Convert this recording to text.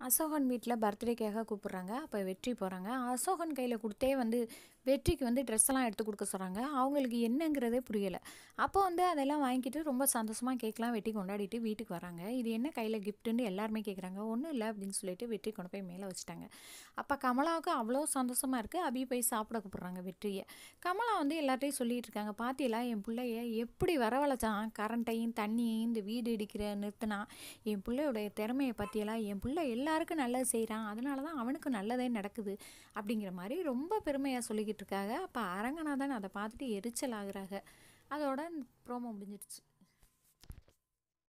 அசோகன் வீட்டில் பர்த்டேக்காக கூப்பிட்றாங்க அப்போ வெற்றி போகிறாங்க அசோகன் கையில் கொடுத்தே வந்து வெற்றிக்கு வந்து ட்ரெஸ் எல்லாம் எடுத்து கொடுக்க சொல்கிறாங்க அவங்களுக்கு என்னங்கிறதே புரியலை அப்போ வந்து அதெல்லாம் வாங்கிட்டு ரொம்ப சந்தோஷமாக கேக்லாம் வெட்டி கொண்டாடிட்டு வீட்டுக்கு வராங்க இது என்ன கையில் கிஃப்ட்டுன்னு எல்லாருமே கேட்குறாங்க ஒன்றும் இல்லை அப்படின்னு சொல்லிட்டு வெற்றி கொண்டு போய் மேலே வச்சுட்டாங்க அப்போ கமலாவுக்கு அவ்வளோ சந்தோஷமாக இருக்குது அபி போய் சாப்பிட கூப்பிட்றாங்க வெற்றியை கமலா வந்து எல்லார்ட்டையும் சொல்லிட்டு இருக்காங்க பாத்தியலா என் பிள்ளைய எப்படி வரவழைச்சான் கரண்ட்டையும் தண்ணியையும் இந்த வீடு இடிக்கிற நிறுத்தினா என் பிள்ளையோடைய திறமையை பற்றியெல்லாம் என் பிள்ளை எல்லாருக்கும் நல்லது செய்கிறான் அதனால தான் அவனுக்கு நல்லதே நடக்குது அப்படிங்கிற மாதிரி ரொம்ப பெருமையாக சொல்லிக்கிட்டு இருக்காங்க அப்போ அரங்கநாதன் அதை பார்த்துட்டு எரிச்சல் ஆகுறாங்க அதோட ப்ரோமோ முடிஞ்சிடுச்சு